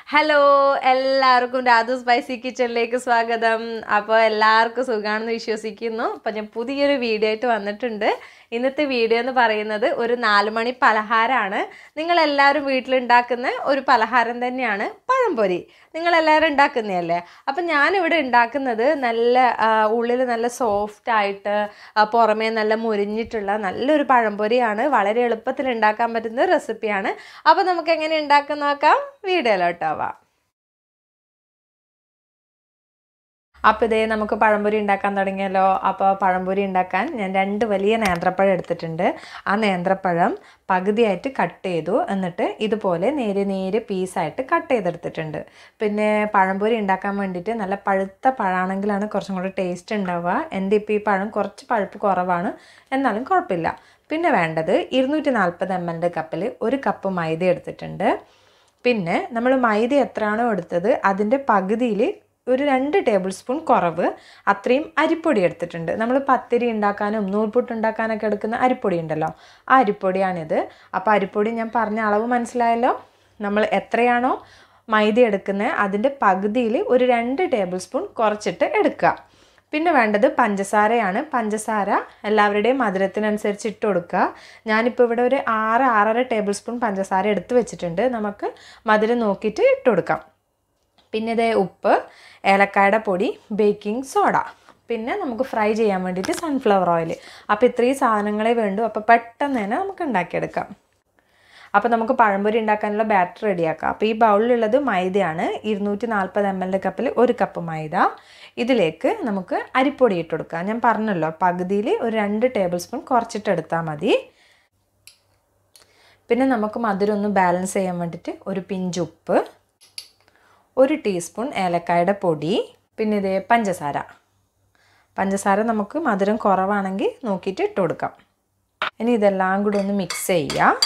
hello എല്ലാവർക്കും Radhu spicy കിച്ചണിലേക്ക് സ്വാഗതം അപ്പോൾ എല്ലാവർക്കും സുഖമാണെന്ന് വിശ്വസിക്കുന്നു അപ്പോൾ ഞാൻ പുതിയൊരു വീഡിയോ ആയിട്ട് വന്നിട്ടുണ്ട് ഇന്നത്തെ വീഡിയോ എന്ന് പറയുന്നത് ഒരു നാല് മണി പലഹാരമാണ് നിങ്ങളെല്ലാവരും വീട്ടിലുണ്ടാക്കുന്ന ഒരു പലഹാരം തന്നെയാണ് പഴംപൊരി നിങ്ങളെല്ലാവരും ഉണ്ടാക്കുന്നതല്ലേ അപ്പം ഞാനിവിടെ ഉണ്ടാക്കുന്നത് നല്ല ഉള്ളിൽ നല്ല സോഫ്റ്റ് ആയിട്ട് ആ, പുറമേ നല്ല മുരിഞ്ഞിട്ടുള്ള നല്ലൊരു പഴംപൊരിയാണ് വളരെ എളുപ്പത്തിൽ ഉണ്ടാക്കാൻ പറ്റുന്ന റെസിപ്പിയാണ് അപ്പോൾ നമുക്ക് എങ്ങനെ ഉണ്ടാക്കാൻ നോക്കാം വീഡിയോയിലോട്ടാവാം അപ്പോൾ ഇതേ നമുക്ക് പഴംപൊരി ഉണ്ടാക്കാൻ തുടങ്ങിയല്ലോ അപ്പോൾ പഴംപൊരി ഉണ്ടാക്കാൻ ഞാൻ രണ്ട് വലിയ നേന്ത്രപ്പഴം എടുത്തിട്ടുണ്ട് ആ നേന്ത്രപ്പഴം പകുതിയായിട്ട് കട്ട് ചെയ്തു എന്നിട്ട് ഇതുപോലെ നേരെ നേരെ പീസായിട്ട് കട്ട് ചെയ്തെടുത്തിട്ടുണ്ട് പിന്നെ പഴംപൊരി ഉണ്ടാക്കാൻ വേണ്ടിയിട്ട് നല്ല പഴുത്ത പഴമാണെങ്കിലാണ് കുറച്ചും കൂടി ടേസ്റ്റ് ഉണ്ടാവുക എൻ്റെ ഇപ്പോൾ ഈ പഴം കുറച്ച് പഴുപ്പ് കുറവാണ് എന്നാലും കുഴപ്പമില്ല പിന്നെ വേണ്ടത് ഇരുന്നൂറ്റി നാൽപ്പത് എം എല്ലിൻ്റെ കപ്പിൽ ഒരു കപ്പ് മൈദ എടുത്തിട്ടുണ്ട് പിന്നെ നമ്മൾ മൈദ എത്രയാണോ എടുത്തത് അതിൻ്റെ പകുതിയിൽ ഒരു രണ്ട് ടേബിൾ സ്പൂൺ കുറവ് അത്രയും അരിപ്പൊടി എടുത്തിട്ടുണ്ട് നമ്മൾ പത്തിരി ഉണ്ടാക്കാനും നൂൽപുട്ട് ഉണ്ടാക്കാനൊക്കെ എടുക്കുന്ന അരിപ്പൊടി ഉണ്ടല്ലോ ആ അരിപ്പൊടിയാണിത് അപ്പോൾ അരിപ്പൊടി ഞാൻ പറഞ്ഞ അളവ് മനസ്സിലായല്ലോ നമ്മൾ എത്രയാണോ മൈദ എടുക്കുന്നത് അതിൻ്റെ പകുതിയിൽ ഒരു രണ്ട് ടേബിൾ സ്പൂൺ കുറച്ചിട്ട് എടുക്കുക പിന്നെ വേണ്ടത് പഞ്ചസാരയാണ് പഞ്ചസാര എല്ലാവരുടെയും മധുരത്തിനനുസരിച്ച് ഇട്ട് കൊടുക്കുക ഞാനിപ്പോൾ ഇവിടെ ഒരു ആറ് ആറര ടേബിൾ സ്പൂൺ പഞ്ചസാര എടുത്ത് വെച്ചിട്ടുണ്ട് നമുക്ക് മധുരം നോക്കിയിട്ട് ഇട്ട് കൊടുക്കാം പിന്നെ ഇതേ ഉപ്പ് ഏലക്കായുടെ പൊടി ബേക്കിംഗ് സോഡ പിന്നെ നമുക്ക് ഫ്രൈ ചെയ്യാൻ വേണ്ടിയിട്ട് സൺഫ്ലവർ ഓയിൽ അപ്പോൾ ഇത്രയും സാധനങ്ങളെ വേണ്ടു അപ്പോൾ പെട്ടെന്ന് തന്നെ നമുക്ക് ഉണ്ടാക്കിയെടുക്കാം അപ്പോൾ നമുക്ക് പഴംപൊരി ഉണ്ടാക്കാനുള്ള ബാറ്റർ റെഡിയാക്കാം അപ്പോൾ ഈ ബൗളിലുള്ളത് മൈദയാണ് ഇരുന്നൂറ്റി നാൽപ്പത് എം എൽ കപ്പിൽ ഒരു കപ്പ് മൈദ ഇതിലേക്ക് നമുക്ക് അരിപ്പൊടി ഇട്ട് കൊടുക്കാം ഞാൻ പറഞ്ഞല്ലോ പകുതിയിൽ ഒരു രണ്ട് ടേബിൾ സ്പൂൺ കുറച്ചിട്ട് എടുത്താൽ മതി പിന്നെ നമുക്ക് മധുരം ഒന്ന് ബാലൻസ് ചെയ്യാൻ വേണ്ടിയിട്ട് ഒരു പിഞ്ച് ഉപ്പ് ഒരു ടീസ്പൂൺ ഏലക്കായുടെ പൊടി പിന്നെ ഇതേ പഞ്ചസാര പഞ്ചസാര നമുക്ക് മധുരം കുറവാണെങ്കിൽ നോക്കിയിട്ട് ഇട്ട് കൊടുക്കാം ഇനി ഇതെല്ലാം കൂടി ഒന്ന് മിക്സ് ചെയ്യുക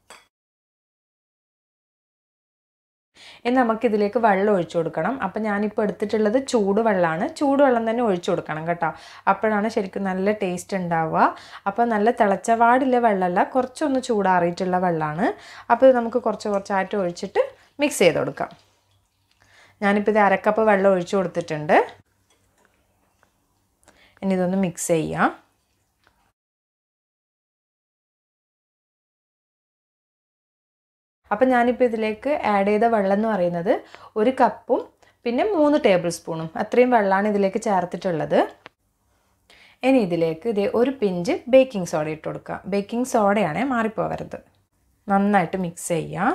ഇനി നമുക്കിതിലേക്ക് വെള്ളം ഒഴിച്ചു കൊടുക്കണം അപ്പം ഞാനിപ്പോൾ എടുത്തിട്ടുള്ളത് ചൂടുവെള്ളമാണ് ചൂടുവെള്ളം തന്നെ ഒഴിച്ചു കൊടുക്കണം കേട്ടോ അപ്പോഴാണ് ശരിക്കും നല്ല ടേസ്റ്റ് ഉണ്ടാവുക അപ്പോൾ നല്ല തിളച്ചവാടില്ല വെള്ളമല്ല കുറച്ചൊന്ന് ചൂടാറിയിട്ടുള്ള വെള്ളമാണ് അപ്പോൾ ഇത് നമുക്ക് കുറച്ച് കുറച്ചായിട്ട് ഒഴിച്ചിട്ട് മിക്സ് ചെയ്ത് കൊടുക്കാം ഞാനിപ്പോൾ ഇത് അരക്കപ്പ് വെള്ളം ഒഴിച്ചു കൊടുത്തിട്ടുണ്ട് ഇനി ഇതൊന്ന് മിക്സ് ചെയ്യാം അപ്പം ഞാനിപ്പോൾ ഇതിലേക്ക് ആഡ് ചെയ്ത വെള്ളം എന്ന് പറയുന്നത് ഒരു കപ്പും പിന്നെ മൂന്ന് ടേബിൾ സ്പൂണും അത്രയും വെള്ളമാണ് ഇതിലേക്ക് ചേർത്തിട്ടുള്ളത് ഇനി ഇതിലേക്ക് ഇതേ ഒരു പിഞ്ച് ബേക്കിംഗ് സോഡ ഇട്ട് കൊടുക്കുക ബേക്കിംഗ് സോഡയാണേ മാറിപ്പോവരുത് നന്നായിട്ട് മിക്സ് ചെയ്യാം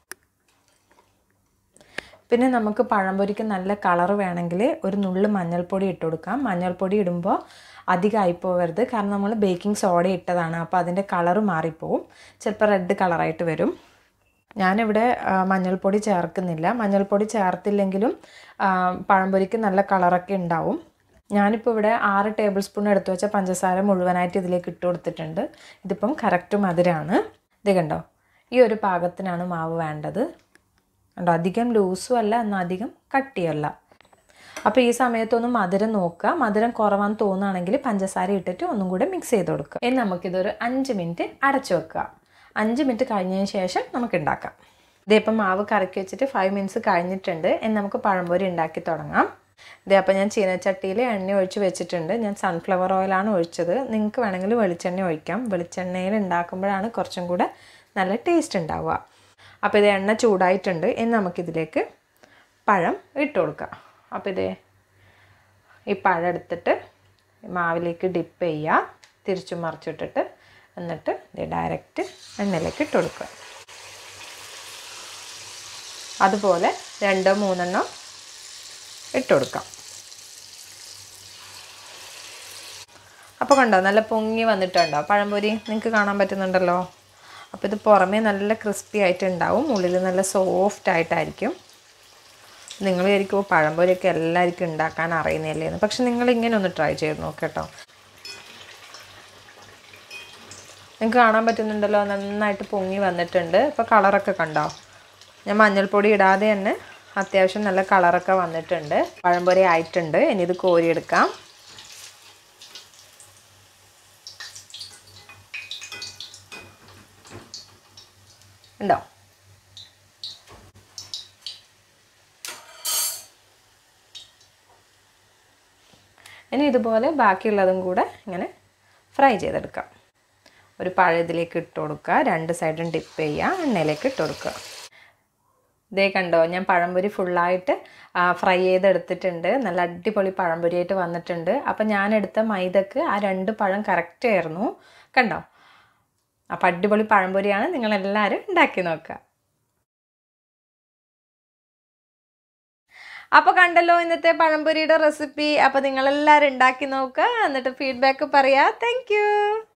പിന്നെ നമുക്ക് പഴംപൊരിക്ക് നല്ല കളർ വേണമെങ്കിൽ ഒരു നുള്ളു മഞ്ഞൾപ്പൊടി ഇട്ട് കൊടുക്കാം മഞ്ഞൾപ്പൊടി ഇടുമ്പോൾ അധികമായി പോകരുത് കാരണം നമ്മൾ ബേക്കിംഗ് സോഡ ഇട്ടതാണ് അപ്പോൾ അതിൻ്റെ കളറ് മാറിപ്പോവും ചിലപ്പോൾ റെഡ് കളറായിട്ട് വരും ഞാനിവിടെ ആ, മഞ്ഞൾപ്പൊടി ചേർക്കുന്നില്ല മഞ്ഞൾപ്പൊടി ചേർത്തില്ലെങ്കിലും ആ, പഴംപൊരിക്ക് നല്ല കളറൊക്കെ ഉണ്ടാവും ഞാനിപ്പോൾ ഇവിടെ ആറ് ടേബിൾ സ്പൂൺ എടുത്തു വെച്ച പഞ്ചസാര മുഴുവനായിട്ട് ഇതിലേക്ക് ഇട്ട് കൊടുത്തിട്ടുണ്ട് ഇതിപ്പം കറക്റ്റ് മധുരമാണ് ഇത് കണ്ടോ ഈ ഒരു പാകത്തിനാണ് മാവ് വേണ്ടത് കണ്ടോ അധികം ലൂസും അല്ല എന്നാൽ അധികം കട്ടിയല്ല അപ്പോൾ ഈ സമയത്തൊന്ന് മധുരം നോക്കുക മധുരം കുറവാന്ന് തോന്നുകയാണെങ്കിൽ പഞ്ചസാര ഇട്ടിട്ട് ഒന്നും കൂടെ മിക്സ് ചെയ്ത് കൊടുക്കുക ഇനി നമുക്കിതൊരു അഞ്ച് മിനിറ്റ് അടച്ചു വെക്കുക അഞ്ച് മിനിറ്റ് കഴിഞ്ഞതിന് ശേഷം നമുക്ക് ഉണ്ടാക്കാം ഇതേപ്പം മാവ് കറക്കി വെച്ചിട്ട് ഫൈവ് മിനിറ്റ്സ് കഴിഞ്ഞിട്ടുണ്ട് ഇനി നമുക്ക് പഴംപൊരി ഉണ്ടാക്കി തുടങ്ങാം ഇതേ അപ്പം ഞാൻ ചീനച്ചട്ടിയിൽ എണ്ണ ഒഴിച്ച് വെച്ചിട്ടുണ്ട് ഞാൻ സൺഫ്ലവർ ഓയിലാണ് ഒഴിച്ചത് നിങ്ങൾക്ക് വേണമെങ്കിൽ വെളിച്ചെണ്ണ ഒഴിക്കാം വെളിച്ചെണ്ണയിൽ ഉണ്ടാക്കുമ്പോഴാണ് കുറച്ചും കൂടെ നല്ല ടേസ്റ്റ് ഉണ്ടാവുക അപ്പോൾ ഇത് എണ്ണ ചൂടായിട്ടുണ്ട് ഇനി നമുക്കിതിലേക്ക് പഴം ഇട്ട് കൊടുക്കാം അപ്പോൾ ഇതേ ഈ പഴം എടുത്തിട്ട് മാവിലേക്ക് ഡിപ്പ് ചെയ്യുക തിരിച്ചു മറിച്ചിട്ടിട്ട് എന്നിട്ട് ഇത് ഡയറക്റ്റ് എണ്ണയിലേക്ക് ഇട്ട് കൊടുക്കുക അതുപോലെ രണ്ടോ മൂന്നെണ്ണം ഇട്ട് കൊടുക്കാം അപ്പോൾ കണ്ടോ നല്ല പൊങ്ങി വന്നിട്ടുണ്ടോ പഴംപൊരി നിങ്ങൾക്ക് കാണാൻ പറ്റുന്നുണ്ടല്ലോ അപ്പോൾ ഇത് പുറമേ നല്ല ക്രിസ്പി ആയിട്ടുണ്ടാവും ഉള്ളിൽ നല്ല സോഫ്റ്റ് ആയിട്ടായിരിക്കും നിങ്ങൾ വിചാരിക്കും പഴംപൊരിയൊക്കെ എല്ലാവർക്കും ഉണ്ടാക്കാൻ അറിയുന്നില്ലേ എന്ന് പക്ഷെ നിങ്ങൾ ഇങ്ങനെ ഒന്ന് ട്രൈ ചെയ്ത് നോക്കട്ടോ നിങ്ങൾക്ക് കാണാൻ പറ്റുന്നുണ്ടല്ലോ നന്നായിട്ട് പൊങ്ങി വന്നിട്ടുണ്ട് ഇപ്പോൾ കളറൊക്കെ കണ്ടോ ഞാൻ മഞ്ഞൾപ്പൊടി ഇടാതെ തന്നെ അത്യാവശ്യം നല്ല കളറൊക്കെ വന്നിട്ടുണ്ട് പഴംപൊരി ആയിട്ടുണ്ട് ഇനി ഇത് കോരിയെടുക്കാം ഉണ്ടോ ഇനി ഇതുപോലെ ബാക്കിയുള്ളതും കൂടെ ഇങ്ങനെ ഫ്രൈ ചെയ്തെടുക്കാം ഒരു പഴം ഇതിലേക്ക് ഇട്ട് കൊടുക്കുക രണ്ട് സൈഡും ഡിപ്പ് ചെയ്യുക എണ്ണയിലേക്ക് ഇട്ട് കൊടുക്കുക ഇതേ കണ്ടോ ഞാൻ പഴംപൊരി ഫുള്ളായിട്ട് ഫ്രൈ ചെയ്തെടുത്തിട്ടുണ്ട് നല്ല അടിപൊളി പഴംപൊരിയായിട്ട് വന്നിട്ടുണ്ട് അപ്പം ഞാൻ എടുത്ത മൈദക്ക് ആ രണ്ട് പഴം കറക്റ്റ് ആയിരുന്നു കണ്ടോ അപ്പം അടിപൊളി പഴംപൊരിയാണ് നിങ്ങളെല്ലാവരും ഉണ്ടാക്കി നോക്കുക അപ്പോൾ കണ്ടല്ലോ ഇന്നത്തെ പഴംപൊരിയുടെ റെസിപ്പി അപ്പോൾ നിങ്ങളെല്ലാവരും ഉണ്ടാക്കി നോക്കുക എന്നിട്ട് ഫീഡ്ബാക്ക് പറയാം താങ്ക്